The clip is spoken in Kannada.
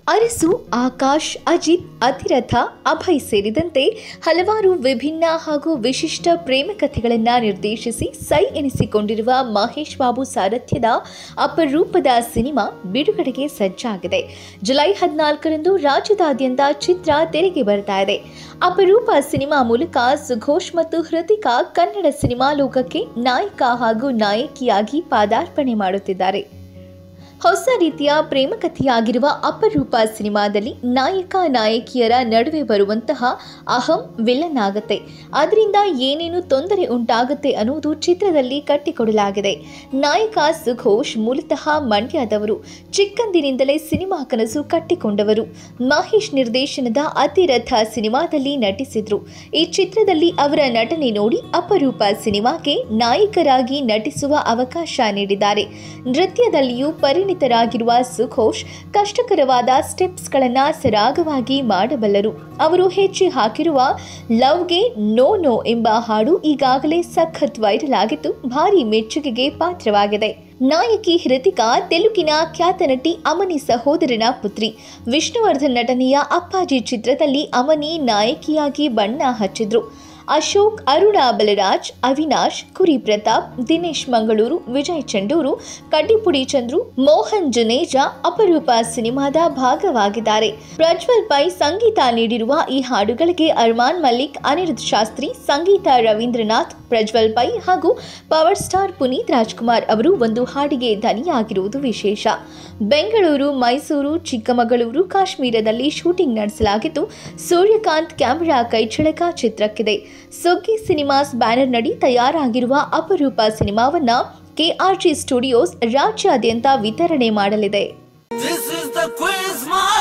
ಅರಸು ಆಕಾಶ್ ಅಜಿತ್ ಅತಿರಥ ಅಭಯ್ ಸೇರಿದಂತೆ ಹಲವಾರು ವಿಭಿನ್ನ ಹಾಗೂ ವಿಶಿಷ್ಟ ಪ್ರೇಮ ಕಥೆಗಳನ್ನ ನಿರ್ದೇಶಿಸಿ ಸೈ ಎನಿಸಿಕೊಂಡಿರುವ ಮಹೇಶ್ ಬಾಬು ಸಾರಥ್ಯದ ಅಪರೂಪದ ಸಿನಿಮಾ ಬಿಡುಗಡೆಗೆ ಸಜ್ಜಾಗಿದೆ ಜುಲೈ ಹದಿನಾಲ್ಕರಂದು ರಾಜ್ಯದಾದ್ಯಂತ ಚಿತ್ರ ತೆರೆಗೆ ಬರ್ತಾ ಇದೆ ಅಪರೂಪ ಸಿನಿಮಾ ಮೂಲಕ ಸುಘೋಷ್ ಮತ್ತು ಹೃತಿಕಾ ಕನ್ನಡ ಸಿನಿಮಾ ಲೋಕಕ್ಕೆ ನಾಯಕ ಹಾಗೂ ನಾಯಕಿಯಾಗಿ ಪಾದಾರ್ಪಣೆ ಮಾಡುತ್ತಿದ್ದಾರೆ ಹೊಸ ರೀತಿಯ ಪ್ರೇಮ ಕಥೆಯಾಗಿರುವ ಅಪರೂಪ ಸಿನಿಮಾದಲ್ಲಿ ನಾಯಕ ನಾಯಕಿಯರ ನಡುವೆ ಬರುವಂತಹ ಅಹಂ ವಿಲನ್ ಆಗತ್ತೆ ಅದರಿಂದ ಏನೇನು ತೊಂದರೆ ಉಂಟಾಗುತ್ತೆ ಅನ್ನುವುದು ಚಿತ್ರದಲ್ಲಿ ಕಟ್ಟಿಕೊಡಲಾಗಿದೆ ನಾಯಕ ಸುಘೋಷ್ ಮೂಲತಃ ಮಂಡ್ಯದವರು ಚಿಕ್ಕಂದಿನಿಂದಲೇ ಸಿನಿಮಾ ಕನಸು ಕಟ್ಟಿಕೊಂಡವರು ಮಹೇಶ್ ನಿರ್ದೇಶನದ ಅತಿರಥ ಸಿನಿಮಾದಲ್ಲಿ ನಟಿಸಿದ್ರು ಈ ಚಿತ್ರದಲ್ಲಿ ಅವರ ನಟನೆ ನೋಡಿ ಅಪರೂಪ ಸಿನಿಮಾಗೆ ನಾಯಕರಾಗಿ ನಟಿಸುವ ಅವಕಾಶ ನೀಡಿದ್ದಾರೆ ನೃತ್ಯದಲ್ಲಿಯೂ ಪರಿಣಿತರಾಗಿರುವ ಸುಘೋಷ್ ಕಷ್ಟಕರವಾದ ಸ್ಟೆಪ್ಸ್ಗಳನ್ನ ಸರಾಗವಾಗಿ ಮಾಡಬಲ್ಲರು ಅವರು ಹೆಚ್ಚಿ ಹಾಕಿರುವ ಲವ್ಗೆ ನೋ ನೋ ಎಂಬ ಹಾಡು ಈಗಾಗಲೇ ಸಖತ್ ವೈರಲ್ ಆಗಿದ್ದು ಭಾರಿ ಮೆಚ್ಚುಗೆಗೆ ಪಾತ್ರವಾಗಿದೆ ನಾಯಕಿ ಹೃತಿಕಾ ತೆಲುಗಿನ ಖ್ಯಾತ ನಟಿ ಅಮನಿ ಸಹೋದರನ ಪುತ್ರಿ ವಿಷ್ಣುವರ್ಧನ್ ನಟನೆಯ ಅಪ್ಪಾಜಿ ಚಿತ್ರದಲ್ಲಿ ಅಮನಿ ನಾಯಕಿಯಾಗಿ ಬಣ್ಣ ಹಚ್ಚಿದ್ರು ಅಶೋಕ್ ಅರುಣ ಬಲರಾಜ್ ಅವಿನಾಶ್ ಕುರಿ ಪ್ರತಾಪ್ ದಿನೇಶ್ ಮಂಗಳೂರು ವಿಜಯ್ ಚಂಡೂರು ಕಡ್ಡಿಪುಡಿ ಚಂದ್ರು ಮೋಹನ್ ಜುನೇಜಾ ಅಪರೂಪ ಸಿನಿಮಾದ ಭಾಗವಾಗಿದ್ದಾರೆ ಪ್ರಜ್ವಲ್ ಪೈ ಸಂಗೀತ ನೀಡಿರುವ ಈ ಹಾಡುಗಳಿಗೆ ಅರ್ಮಾನ್ ಮಲ್ಲಿಕ್ ಅನಿರುದ್ಧ್ ಶಾಸ್ತ್ರಿ ಸಂಗೀತ ರವೀಂದ್ರನಾಥ್ ಪ್ರಜ್ವಲ್ ಪೈ ಹಾಗೂ ಪವರ್ ಸ್ಟಾರ್ ಪುನೀತ್ ರಾಜ್ಕುಮಾರ್ ಅವರು ಒಂದು ಹಾಡಿಗೆ ದನಿಯಾಗಿರುವುದು ವಿಶೇಷ ಬೆಂಗಳೂರು ಮೈಸೂರು ಚಿಕ್ಕಮಗಳೂರು ಕಾಶ್ಮೀರದಲ್ಲಿ ಶೂಟಿಂಗ್ ನಡೆಸಲಾಗಿದ್ದು ಸೂರ್ಯಕಾಂತ್ ಕ್ಯಾಮೆರಾ ಕೈಚಳಕ ಚಿತ್ರಕ್ಕಿದೆ ಸುಗ್ಗಿ ಸಿನಿಮಾಸ್ ಬ್ಯಾನರ್ನಡಿ ತಯಾರಾಗಿರುವ ಅಪರೂಪ ಸಿನಿಮಾವನ್ನ ಕೆಆರ್ಜಿ ಸ್ಟುಡಿಯೋಸ್ ರಾಜ್ಯಾದ್ಯಂತ ವಿತರಣೆ ಮಾಡಲಿದೆ This is the quiz, my